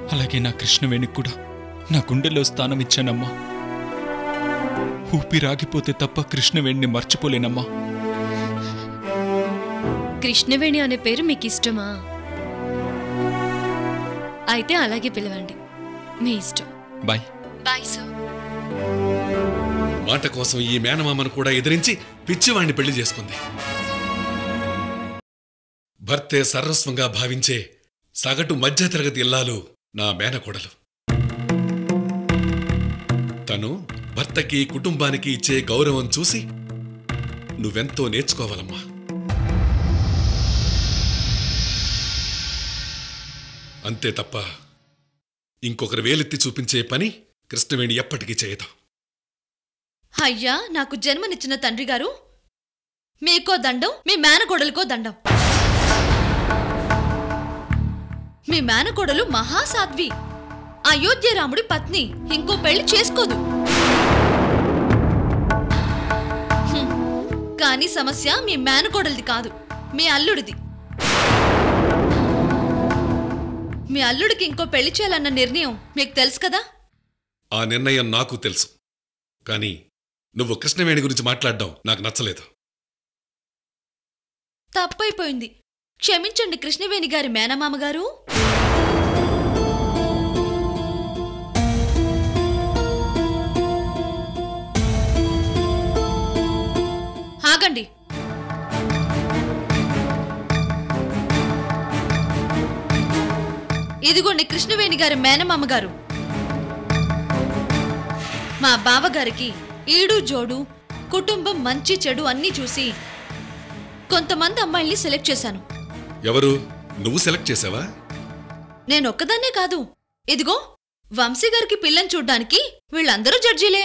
అలాగే నా కృష్ణవేణికి కూడా నా గుండెలో స్థానం ఇచ్చానమ్మా ఊపిరాగిపోతే తప్ప కృష్ణవేణిని మర్చిపోలేనమ్మా కృష్ణవేణి అనే పేరు మీకు ఇష్టమా అయితే అలాగే పిలవండి మీ ఇష్టం బాయ్ బాయ్ సార్ మాట కోసం ఈ మేనమామను కూడా ఎదిరించి పిచ్చివాణ్ణి పెళ్లి చేసుకుంది భర్తే సర్వస్వంగా భావించే సగటు మధ్యతరగతి ఇల్లాలు నా మేనకోడలు తను భర్తకి కుటుంబానికి ఇచ్చే గౌరవం చూసి నువ్వెంతో నేర్చుకోవాలమ్మా అంతే తప్ప ఇంకొకరు వేలెత్తి చూపించే పని కృష్ణవేణి ఎప్పటికీ చేయదు అయ్యా నాకు జన్మనిచ్చిన తండ్రి గారు మీకో దండం మీ మేనకోడలుకో దండం మీ మేనకోడలు మహాసాధ్వి అయోధ్య రాముడి పత్ని ఇంకో పెళ్లి చేసుకోదు హ్మ్. కానీ సమస్య మీ మేనకోడలిది కాదు మీ అల్లుడిది మీ అల్లుడికి ఇంకో పెళ్లి చేయాలన్న నిర్ణయం మీకు తెలుసు కదా ఆ నిర్ణయం నాకు తెలుసు కానీ నువ్వు కృష్ణవేణి గురించి మాట్లాడడం నాకు నచ్చలేదు తప్పైపోయింది క్షమించండి కృష్ణవేణి గారి మేనమామ గారు ఆగండి ఇదిగోండి కృష్ణవేణి గారి మేనమామ గారు మా బావగారికి ఈడు జోడు కుటుంబం మంచి చెడు అన్నీ చూసి కొంతమంది అమ్మాయిల్ని సెలెక్ట్ చేశాను ఎవరు నువ్వు సెలెక్ట్ చేసావా నేను ఒక్కదాన్నే కాదు ఇదిగో వంశీ గారికి పిల్లని చూడ్డానికి వీళ్ళందరూ జడ్జీలే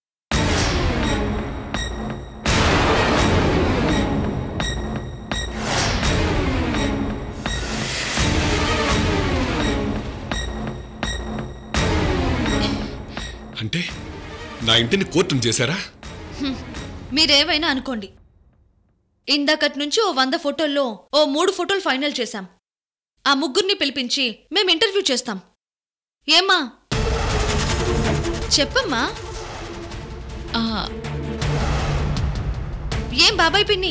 అంటే నా ఇంటిని కోర్టును చేశారా మీరేవైనా అనుకోండి ఇందాకటి నుంచి ఓ వంద ఫోటోల్లో ఓ మూడు ఫోటోలు ఫైనల్ చేశాం ఆ ముగ్గురిని పిలిపించి మేం ఇంటర్వ్యూ చేస్తాం ఏమ్మా చెప్పమ్మా ఏం బాబాయ్ పిన్ని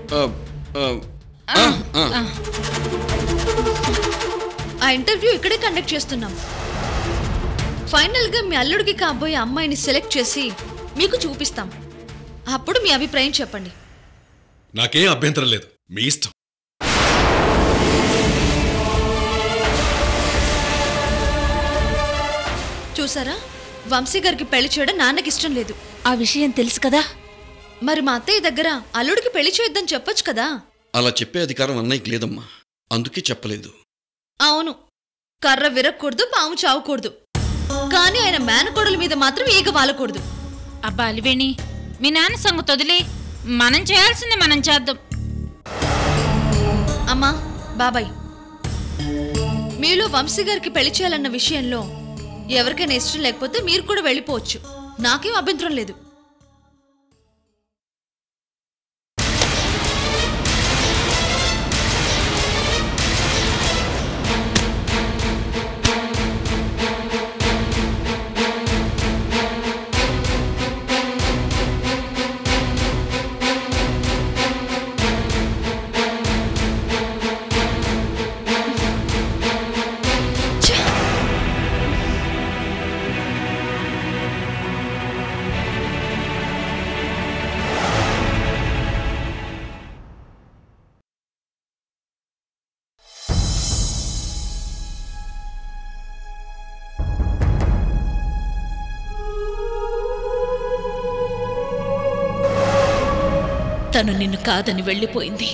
ఆ ఇంటర్వ్యూ ఇక్కడే కండక్ట్ చేస్తున్నాం ఫైనల్గా మీ అల్లుడికి కాబోయే అమ్మాయిని సెలెక్ట్ చేసి మీకు చూపిస్తాం అప్పుడు మీ అభిప్రాయం చెప్పండి నాకేం అభ్యంతరం లేదు మీ ఇష్టం చూసారా వంశీ గారికి పెళ్లి చేయడం నాన్నకి ఇష్టం లేదు ఆ విషయం తెలుసు కదా మరి మా అత్తయ్య దగ్గర అల్లుడికి పెళ్లి చేయొద్దని చెప్పొచ్చు కదా అలా చెప్పే అధికారం అన్నయ్యకి లేదమ్మా అందుకే చెప్పలేదు అవును కర్ర విరక్కూడదు పాము చావకూడదు కానీ ఆయన మేనకోడల మీద మాత్రం ఈగ వాలకూడదు అబ్బా అలివేణి మీ నాన్న సంగతి వదిలే మనం చేయాల్సింది మనం చేద్దాం అమ్మా బాబాయ్ మీలో వంశీ గారికి పెళ్లి చేయాలన్న విషయంలో ఎవరికైనా ఇష్టం లేకపోతే మీరు కూడా వెళ్ళిపోవచ్చు నాకేం అభ్యంతరం లేదు తను నిన్ను కాదని వెళ్ళిపోయింది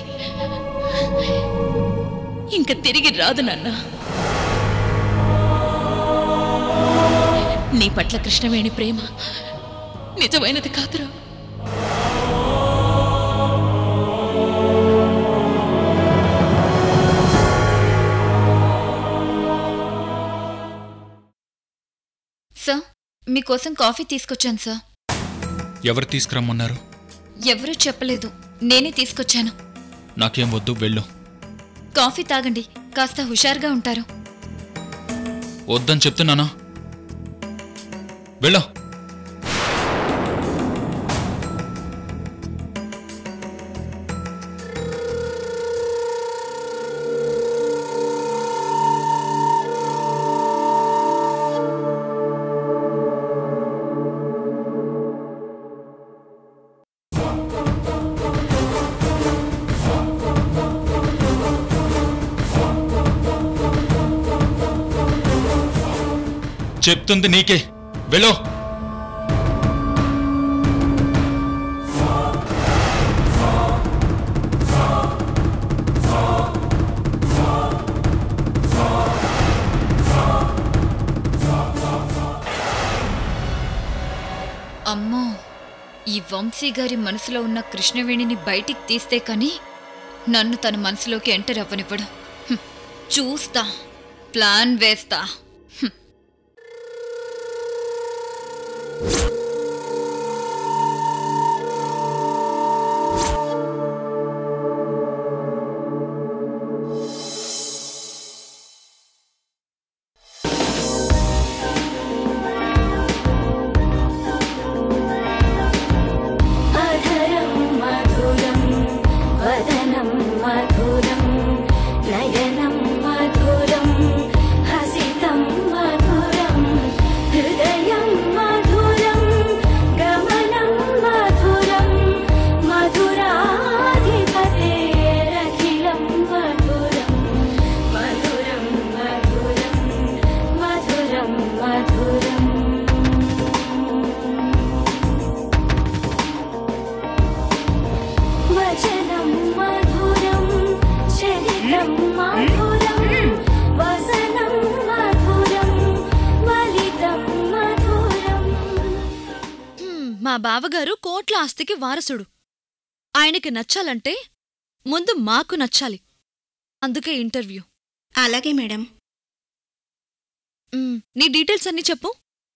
ఇంక తిరిగి రాదు నాన్న నీ పట్ల కృష్ణవేణి ప్రేమ నిజమైనది కాదురా సార్ మీకోసం కాఫీ తీసుకొచ్చాను సార్ ఎవరు తీసుకురమ్మన్నారు ఎవరూ చెప్పలేదు నేనే తీసుకొచ్చాను నాకేం వద్దు వెళ్ళు కాఫీ తాగండి కాస్త హుషారుగా ఉంటారు వద్దని చెప్తున్నానా వెళ్ళో చెప్తుంది నీకే వెళ్ళో అమ్మో ఈ వంశీ గారి మనసులో ఉన్న కృష్ణవేణిని బయటికి తీస్తే కానీ నన్ను తన మనసులోకి ఎంటర్ అవ్వనివ్వడు హ్మ్. చూస్తా ప్లాన్ వేస్తా హ్మ్. अधरं मधुरं वदनं मधुरं नयनं मधुरं हसितं मधुरं हृदयं मधुरं गमनं मधुरं मधुराधिपतेरखिलं मधुरं मधुरं मधुरं मधुरं मधुरम् वचनं मधुरं चरितं मधुरं वसनं मधुरं वलितं मधुरम् హ్మ్, మా బావగారు కోట్ల ఆస్తికి వారసుడు ఆయనకి నచ్చాలంటే ముందు మాకు నచ్చాలి అందుకే ఇంటర్వ్యూ అలాగే మేడం మ్, నీ డీటెయిల్స్ అన్నీ చెప్పు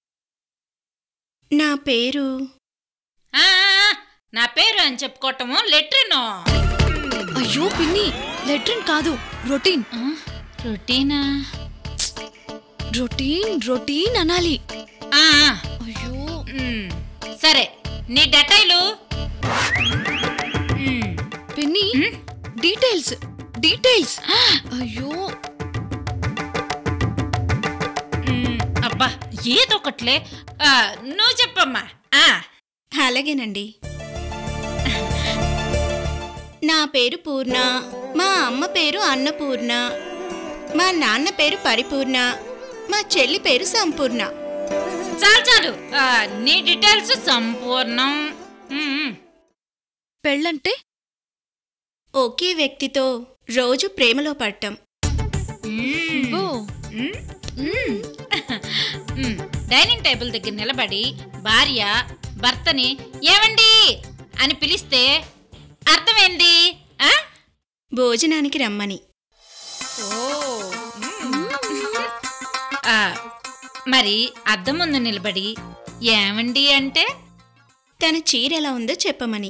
నా పేరు ఆ, నా పేరు అని చెప్పుకోవటము లెట్రిన్ అయ్యో పిన్ని లెట్రిన్ కాదు రొటీన్ రొటీనా రొటీన్ రొటీన్ అనాలి ఆ, అయ్యో మ్, సరే నీ డటైలు మ్, పిన్ని డీటెయిల్స్ డీటెయిల్స్ అయ్యో మ్, అబ్బా ఏదొకట్లే ఆ, నువ్వు చెప్పమ్మా ఆ, అలాగేనండి నా పేరు పూర్ణ మా అమ్మ పేరు అన్నపూర్ణ మా నాన్న పేరు పరిపూర్ణ మా చెల్లి పేరు సంపూర్ణ చాలు చాలు ఆ, నీ డీటెయిల్స్ సంపూర్ణం మ్, మ్. పెళ్ళంటే ఒకే వ్యక్తితో రోజు ప్రేమలో పడటం ఓ మ్, మ్. మ్, డైనింగ్ టేబుల్ దగ్గర నిలబడి భార్య భర్తని ఏమండి అని పిలిస్తే అర్థమైంది ఆ? భోజనానికి రమ్మని ఆ, మరి అద్దం ముందు నిలబడి ఏమండి అంటే తన చీర ఎలా ఉందో చెప్పమని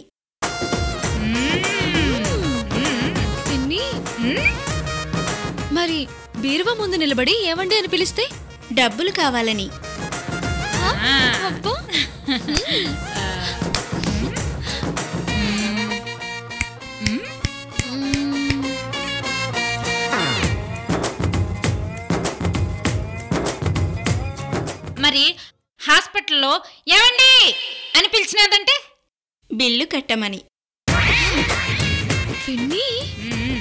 పిన్ని మ్, మరి బీరువా ముందు నిలబడి ఏవండి అని పిలిస్తే డబ్బులు కావాలని ఆ. అబ్బో మరి హాస్పిటల్లో ఏమండి అని పిలిచినదంటే బిల్లు కట్టమని పిన్ని మ్,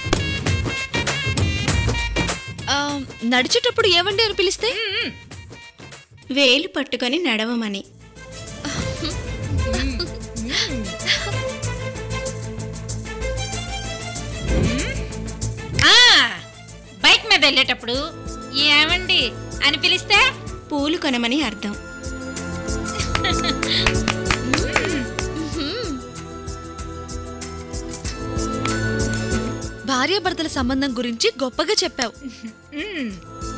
ఆ, నడిచేటప్పుడు ఏవండి అని పిలిస్తే మ్, వేలు పట్టుకొని నడవమని ఆ, బైక్ మీద వెళ్ళేటప్పుడు ఏమండి అని పిలిస్తే పూలు కొనమని అర్థం భార్యాభర్తల సంబంధం గురించి గొప్పగా చెప్పావు మ్,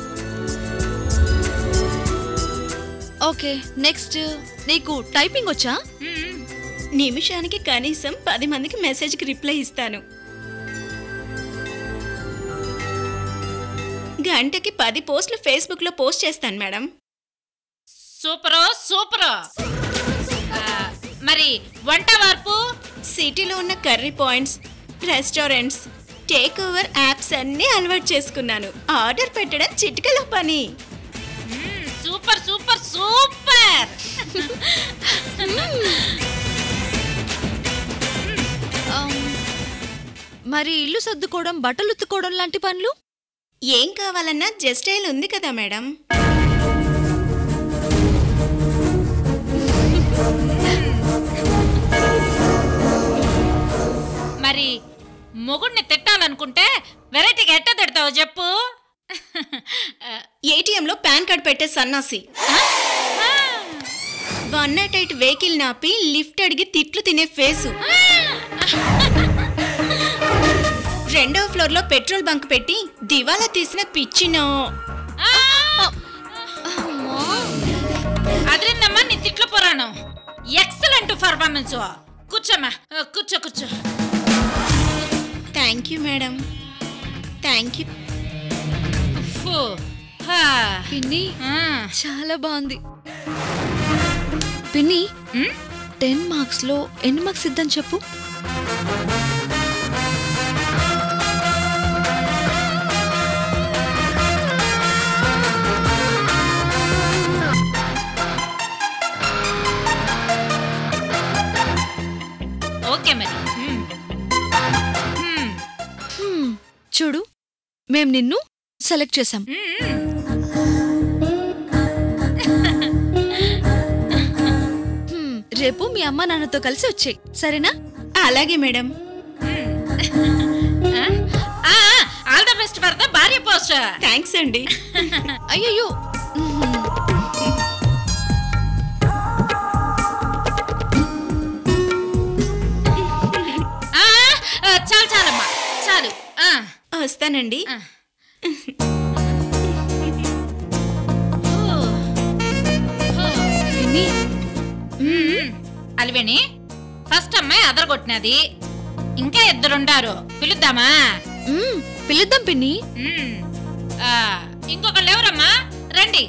ఓకే నెక్స్ట్ నీకు టైపింగ్ వచ్చా మ్. నిమిషానికి కనీసం పది మందికి మెసేజ్కి రిప్లై ఇస్తాను గంటకి పది పోస్టులు ఫేస్బుక్లో పోస్ట్ చేస్తాను మేడం సూపరో సూపరో ఆ, మరి వంట వార్పు సిటీలో ఉన్న curry points restaurants take over apps అన్నీ అలవాటు చేసుకున్నాను ఆర్డర్ పెట్టడం చిటికలో పని మ్మ్, సూపర్ సూపర్ సూపర్ ఆమ్, మరి ఇల్లు సర్దుకోవడం బట్టలు ఉత్తుకోవడం లాంటి పనులు ఏం కావాలన్నా జస్టైల్ ఉంది కదా మేడం మరి మొగుడిని తిట్టాలనుకుంటే వెరైటీగా ఎట్ట తిడతావో చెప్పు ఆ, ఏటీఎంలో పాన్ కార్డ్ పెట్టే సన్నాసి వన్ నాట్ ఎయిట్ వెహికల్ నాపి లిఫ్ట్ అడిగి తిట్లు తినే ఫేసు రెండవ ఫ్లోర్లో పెట్రోల్ బంక్ పెట్టి దివాలా తీసిన పిచ్చినో ఆ! అదిరిందమ్మా నీ తిట్ల పురాణం ఎక్సలెంట్ పర్ఫార్మెన్స్ కూర్చోమ్మా ఆ, కూర్చో కూర్చో thank you madam thank you ఫు. హా. పిన్ని ఆ. చాలా బాగుంది పిన్ని ఉమ్, టెన్ మార్క్స్ లో ఎన్ని మార్క్స్ ఇద్దాం చెప్పు ఓకే మరి ఉమ్. ఉమ్, హ్మ్, చూడు మేం నిన్ను సెలెక్ట్ చేశాం ఉమ్, హ్మ్, రేపు మీ అమ్మ నాన్నతో కలిసి వచ్చాయి సరేనా అలాగే మేడం ఆ? ఆ, all the best for the భార్య పోస్ట్ థ్యాంక్స్ అండి అయ్యయ్యో హ్మ్, ఆ, ఆ, చాలు చాలమ్మా చాలు ఆ, వస్తానండి ఆ. ఓ. ఓ. పిన్ని మ్మ్. అలివేణి ఫస్ట్ అమ్మాయి అదరగొట్టినది ఇంకా ఇద్దరుండారు పిలుద్దామా మ్మ్, పిలుద్దాం పిన్ని మ్మ్. ఆ, ఇంకొకళ్ళు ఎవరమ్మా రండి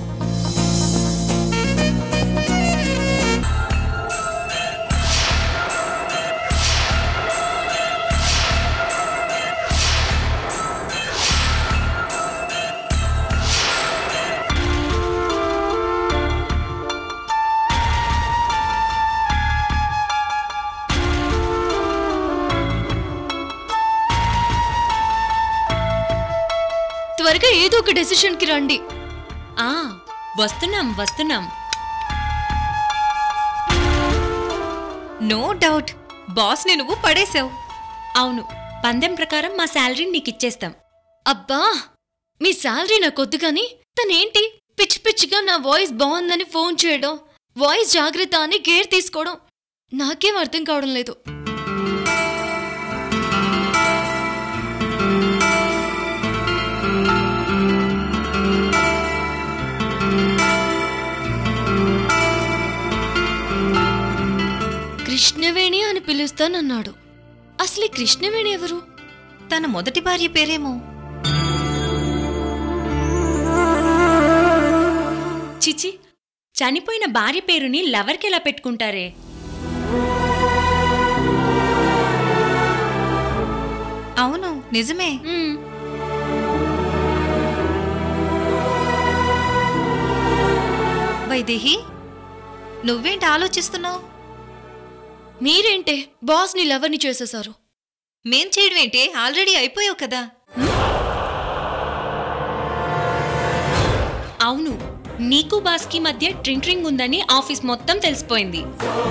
త్వరగా ఏదో ఒక డెసిషన్ కి రండి ఆ వస్తున్నాం వస్తున్నాం నో డౌట్ బాస్ని నువ్వు పడేశావు అవును పందెం ప్రకారం మా శాలరీ నీకు ఇచ్చేస్తాం అబ్బా మీ శాలరీ నాకొద్దు కానీ తనేంటి పిచ్చి పిచ్చిగా నా వాయిస్ బాగుందని ఫోన్ చేయడం వాయిస్ జాగ్రత్త అని కేర్ తీసుకోవడం నాకేం అర్థం కావడం లేదు కృష్ణవేణి అని పిలుస్తానన్నాడు అసలు ఈ కృష్ణవేణి ఎవరు తన మొదటి భార్య పేరేమో చిచి చనిపోయిన భార్య పేరుని లవర్కి ఎలా పెట్టుకుంటారే అవును నిజమే మ్మ్. వైదేహి నువ్వేంటి ఆలోచిస్తున్నావు మీరేంటే బాస్ని లవర్ని చేసేశారు మేం చేయడం ఏంటి ఆల్రెడీ అయిపోయావు కదా అవును నీకు బాస్కి మధ్య ట్రింగ్ ట్రింగ్ ఉందని ఆఫీస్ మొత్తం తెలిసిపోయింది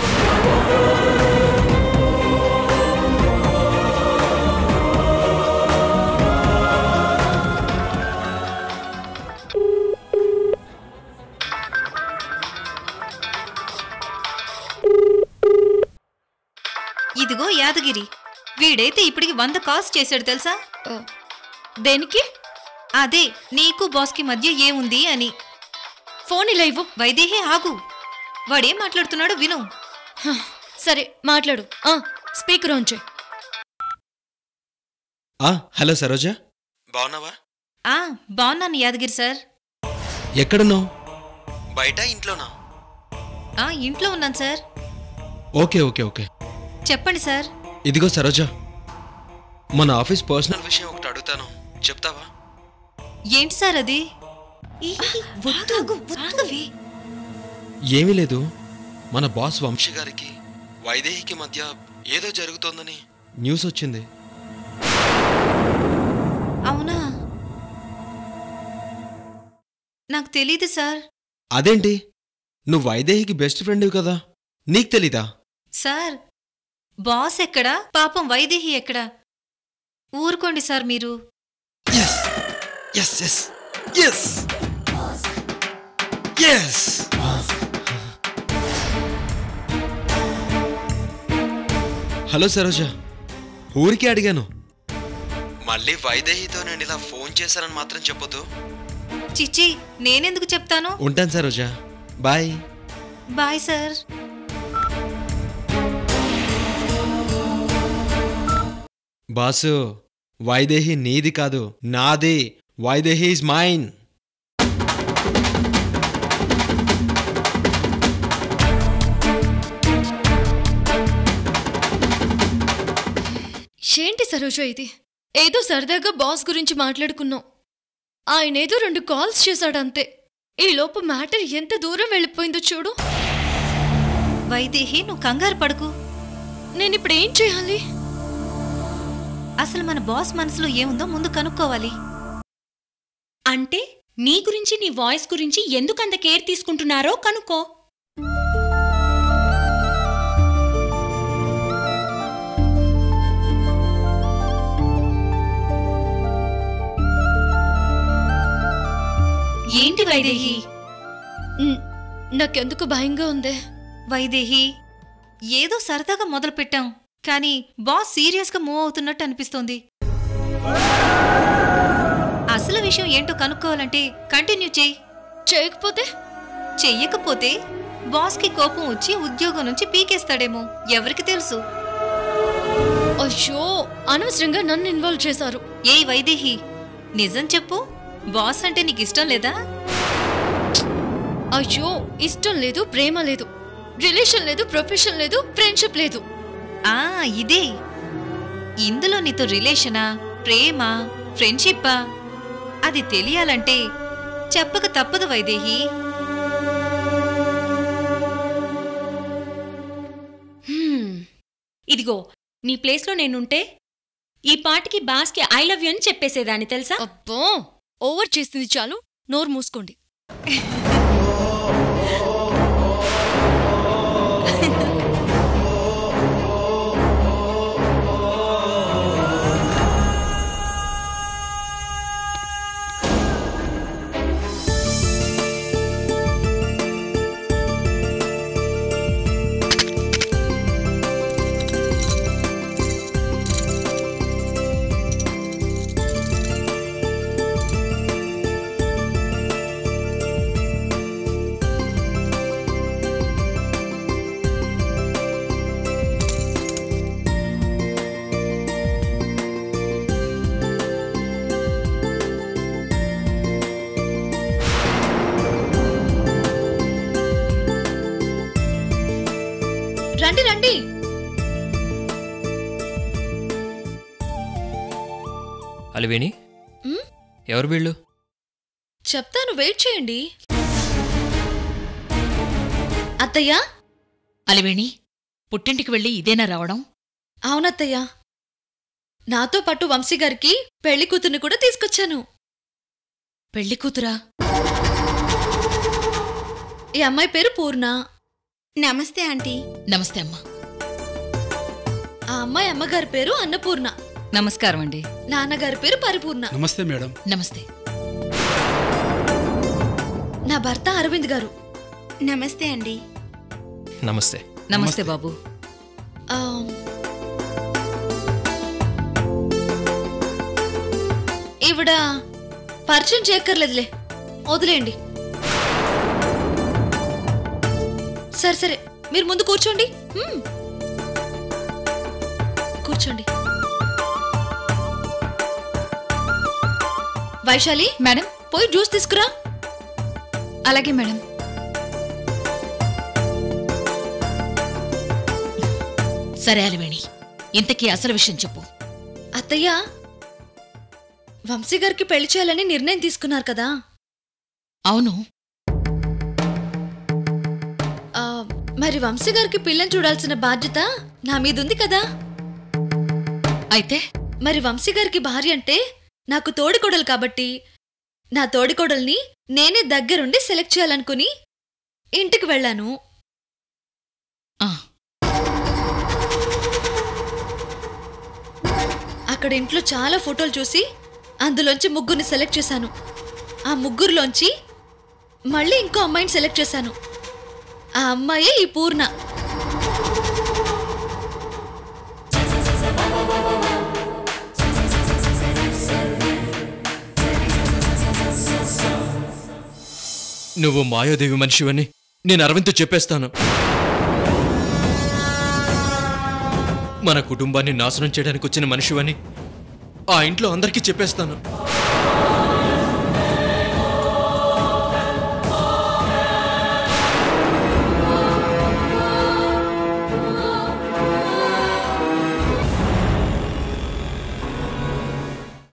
ఇదిగో యాదగిరి వీడైతే ఇప్పటికి వంద కాల్స్ చేశాడు తెలుసా ఆ, దేనికి అదే నీకు బాస్కి మధ్య ఏముంది అని ఫోన్ ఇలా ఇవ్వు వైదేహి ఆగు వాడేం మాట్లాడుతున్నాడో విను హ, సరే మాట్లాడు ఆ, స్పీకర్ ఆన్ చేయి ఆ హలో సరోజ బాగున్నావా ఆ బాగున్నాను యాదగిరి సార్ ఎక్కడున్నావు బయట ఇంట్లోనా ఆ ఇంట్లో ఉన్నాను సార్ ఓకే ఓకే ఓకే చెప్పండి సార్ ఇదిగో సరోజ మన ఆఫీస్ పర్సనల్ విషయం ఒకటి అడుగుతాను చెప్తావా ఏంటి సార్ అది ఆగవే. ఏమీ లేదు మన బాస్ వంశీ గారికి వైదేహికి మధ్య ఏదో జరుగుతోందని న్యూస్ వచ్చింది అవునా నాకు తెలీదు సార్ అదేంటి నువ్వు వైదేహికి బెస్ట్ ఫ్రెండ్వి కదా నీకు తెలీదా సార్ బాస్ ఎక్కడా పాపం వైదేహి ఎక్కడా ఊరుకోండి సార్ మీరు yes yes yes yes hello Saroja ఊరికే అడిగాను మళ్ళీ వైదేహితో నేను ఇలా ఫోన్ చేశానని మాత్రం చెప్పొద్దు చిచ్చి నేనెందుకు చెప్తాను ఉంటాను Saroja bye bye sir boss Vaidehi నీది కాదు నాది వైదేహి ఇస్ మైన్ ఏంటి సరోజ ఇది ఏదో సరదాగా బాస్ గురించి మాట్లాడుకున్నాం ఆయన ఏదో రెండు కాల్స్ చేశాడంతే ఈ లోపు మ్యాటర్ ఎంత దూరం వెళ్ళిపోయిందో చూడు వైదేహి నువ్వు కంగారు పడుకు నేనిప్పుడు ఏం చేయాలి అసలు మన బాస్ మనసులో ఏముందో ముందు కనుక్కోవాలి అంటే నీ గురించి నీ వాయిస్ గురించి ఎందుకు అంత కేర్ తీసుకుంటున్నారో కనుక్కో ఏంటి వైదేహి ఉమ్, నాకెందుకు భయంగా ఉందే వైదేహి ఏదో సరదాగా మొదలు పెట్టాం కానీ బాస్ సీరియస్గా మూవ్ అవుతున్నట్టు అనిపిస్తోంది అసలు విషయం ఏంటో కనుక్కోవాలంటే కంటిన్యూ చెయ్యి చేయకపోతే చెయ్యకపోతే బాస్కి కోపం వచ్చి ఉద్యోగం నుంచి పీకేస్తాడేమో ఎవరికి తెలుసు అయ్యో అనవసరంగా నన్ను ఇన్వాల్వ్ చేశారు ఏ వైదేహి నిజం చెప్పు బాస్ అంటే నీకు ఇష్టం లేదా అయ్యో ఇష్టం లేదు ప్రేమ లేదు రిలేషన్ లేదు ప్రొఫెషన్ లేదు ఫ్రెండ్షిప్ లేదు ఆ ఇదే ఇందులో నీతో రిలేషనా ప్రేమ ఫ్రెండ్షిప్పా అది తెలియాలంటే చెప్పక తప్పదు వైదేహి హ్మ్. ఇదిగో నీ ప్లేస్లో నేనుంటే ఈ పాటికి బాస్కి ఐ లవ్ యూ అని చెప్పేసేదాన్ని తెలుసా అబ్బో ఓవర్ చేసింది చాలు నోరు మూసుకోండి రండి రండి అలివేణి ఉమ్, ఎవరు వీళ్ళు చెప్తాను వెయిట్ చేయండి అత్తయ్య అలివేణి పుట్టింటికి వెళ్ళి ఇదేనా రావడం అవునత్తయ్య నాతో పాటు వంశీ గారికి పెళ్లి కూతుర్ని కూడా తీసుకొచ్చాను పెళ్లి కూతురా ఈ అమ్మాయి పేరు పూర్ణ నమస్తే ఆంటీ నమస్తే అమ్మా ఆ అమ్మాయి అమ్మగారి పేరు అన్నపూర్ణ నమస్కారం అండి నాన్నగారి పేరు పరిపూర్ణ నమస్తే మేడం నమస్తే నా భర్త అరవింద్ గారు నమస్తే అండి నమస్తే నమస్తే బాబు ఆ, ఈవిడ పరిచయం చేయక్కర్లేదులే వదిలేయండి సరే సరే మీరు ముందు కూర్చోండి మ్మ్. కూర్చోండి వైశాలి మేడం పోయి జ్యూస్ తీసుకురా అలాగే మేడం సరే అలివేణి ఇంతకీ అసలు విషయం చెప్పు అత్తయ్య వంశీ గారికి పెళ్లి చేయాలని నిర్ణయం తీసుకున్నారు కదా అవును ఆ, మరి వంశీ గారికి పిల్లని చూడాల్సిన బాధ్యత నా మీద ఉంది కదా అయితే మరి వంశీ గారికి భార్య అంటే నాకు తోడికోడలు కాబట్టి నా తోడికోడల్ని నేనే దగ్గరుండి సెలెక్ట్ చేయాలనుకుని ఇంటికి వెళ్ళాను అక్కడ ఇంట్లో చాలా ఫోటోలు చూసి అందులోంచి ముగ్గురిని సెలెక్ట్ చేశాను ఆ ముగ్గురులోంచి మళ్ళీ ఇంకో అమ్మాయిని సెలెక్ట్ చేశాను ఆ అమ్మాయే ఈ పూర్ణ నువ్వు మాయాదేవి మనిషివని నేను అరవింద్తో చెప్పేస్తాను మన కుటుంబాన్ని నాశనం చేయడానికి వచ్చిన మనిషివని ఆ ఇంట్లో అందరికీ చెప్పేస్తాను